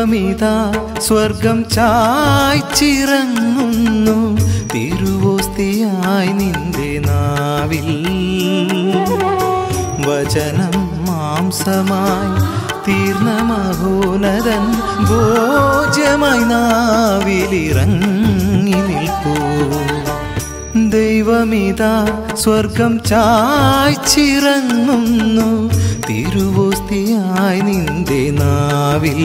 ദൈവമിതാ സ്വർഗം ചായ്ച്ചിറങ്ങുന്നു തിരുവോസ്തിയായി നിന്റെ നാവിൽ വചനം മാംസമായി തീർന്ന മഹോനതൻ ഭോജമായി നാവിലിറങ്ങി നിൽപ്പൂ ദൈവമിതാ സ്വർഗം ചായ്ച്ചിറങ്ങുന്നു തിരുവോസ്തിയായി നിന്റെ നാവിൽ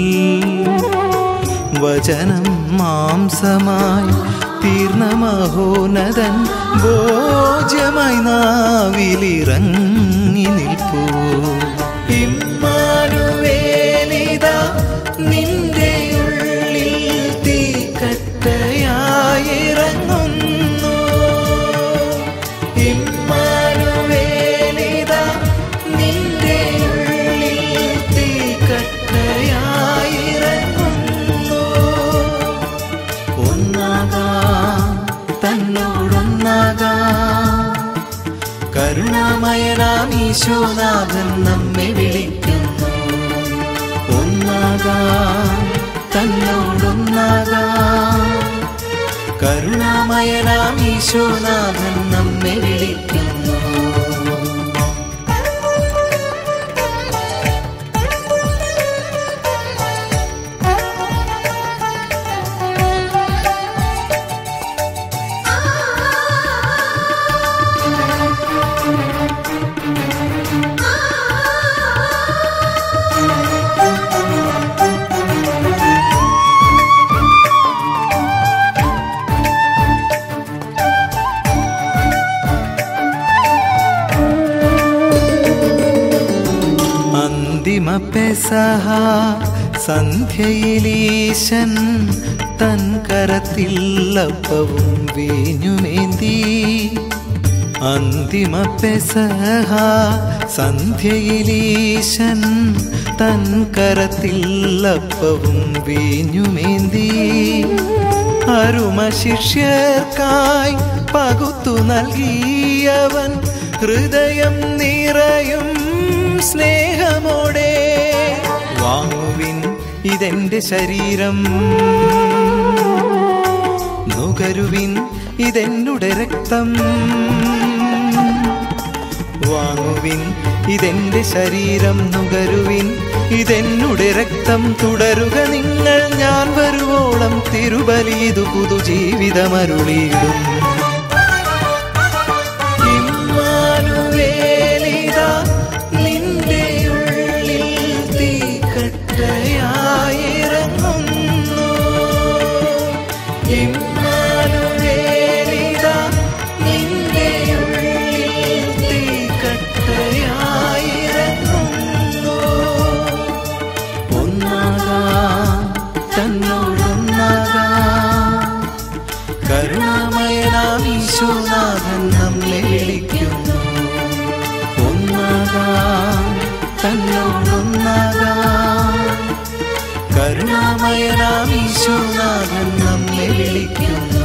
വചനം മാംസമായി തീർന്ന മഹോനതൻ ഭോജമായി നാവിലിറങ്ങി നിൽപ്പൂ ഇമ്മാനുവേലിതാ നിന്റെ ഉള്ളിൽ തീക്കട്ടയായിറങ്ങുന്നു ഇമ്മാനുവേലിതാ നിന്റെ ഉള്ളിൽ തീക്കട്ടയായിറങ്ങുന്നു ഒന്നാകാം തന്നോടൊന്നാകാം കരുണാമയനാം ഈശോനാഥൻ നമ്മെ വിളിക്കുന്നു ഒന്നാകാം തന്നോടൊന്നാകാം കരുണാമയനാം ഈശോനാഥൻ നമ്മെ വിളിക്കുന്നു അന്തിമ പെസഹ സന്ധ്യയിലീശൻ തൻ കരത്തിൽ അപ്പവും വീഞ്ഞുമേന്തി അന്തിമ പെസഹ സന്ധ്യയിലീശൻ തൻ കരത്തിൽ അപ്പവും വീഞ്ഞുമേന്തി അരുമ ശിഷ്യർക്കായി പകുത്തു നൽകിയവൻ ഹൃദയം നിറയും സ്നേഹമോടെ വാങ്ങുവിൻ ഇതെന്റെ ശരീരം നുകരുവിൻ ഇതെന്നുടെ രക്തം വാങ്ങുവിൻ ഇതെന്റെ ശരീരം നുകരുവിൻ ഇതെന്നുടെ രക്തം തുടരുക നിങ്ങൾ ഞാൻ വരുവോളം തിരുബലീതു പുതുജീവിതമരുളിയിടും ഇമ്മാനുവേലിതാ നിന്റെ ഉള്ളിൽ തീക്കട്ടയായിറങ്ങുന്നു ഇമ്മാനുവേലിതാ നിന്റെ ഉള്ളിൽ തീക്കട്ടയായിറങ്ങുന്നു ഒന്നാകാം തന്നോടൊന്നാകാം കരുണാമയനാം ഈശോനാഥൻ നമ്മെ വിളിക്കുന്നു ഒന്നാകാം തന്നോടൊന്നാകാം കരുണാമയനാം ഈശോനാഥൻ നമ്മെ വിളിക്കുന്നു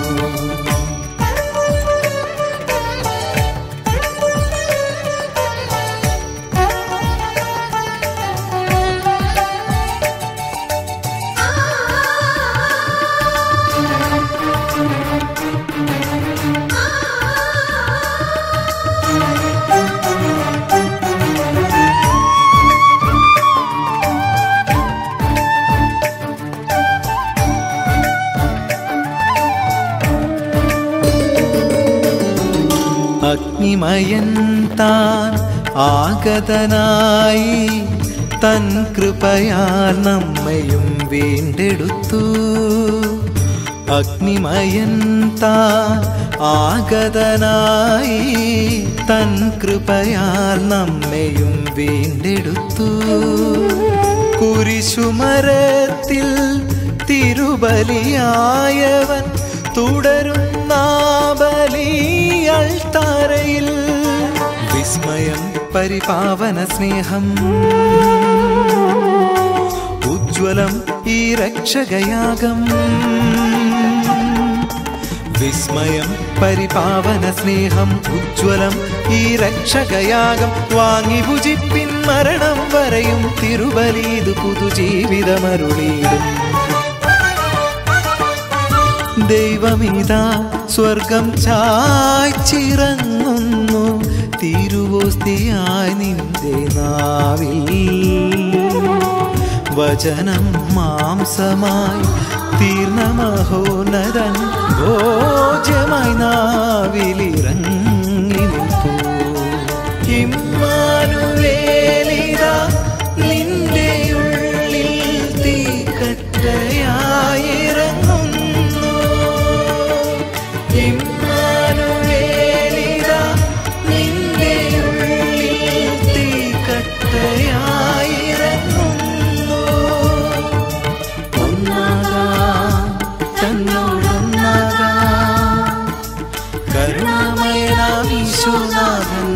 അഗ്നിമയൻ താൻ ആഗതനായി തൻ കൃപയാൽ നമ്മയും വീണ്ടെടുത്തു അഗ്നിമയൻ താൻ ആഗതനായി തൻ കൃപയാൽ നമ്മയും വീണ്ടെടുത്തു കുരിശുമരത്തിൽ തിരുബലിയായവൻ തുടരുന്ന ബലിയൾ താരയിൽ വിസ്മയം പരിപാവന സ്നേഹം ഉജ്ജ്വലം ഈ രക്ഷകയാഗം വിസ്മയം പരിപാവന സ്നേഹം ഉജ്ജ്വലം ഈ രക്ഷകയാഗം വാങ്ങി ഭുജിപ്പിൻ മരണം വരെയും തിരുബലീതു പുതുജീവിതമരുളിയിടും ദൈവമിതാ സ്വർഗം ചായ്ച്ചിറങ്ങുന്നു തിരുവോസ്തിയായി നിന്റെ നാവിൽ വചനം മാംസമായി തീർന്ന മഹോന്നതൻ ഭോജ്യമായി നാവിലിറങ്ങി നിൽപ്പൂ ഇമ്മാനുവേലിതാ നിന്റെ ഉള്ളിൽ തീക്കട്ടയായിറങ്ങുന്നു ഇമ്മാനുവേലിതാ നിന്റെ ഉള്ളിൽ തീക്കട്ടയായിറങ്ങുന്നു ഒന്നാകാം തന്നോടൊന്നാകാം കരുണാമയനാം ഈശോനാഥൻ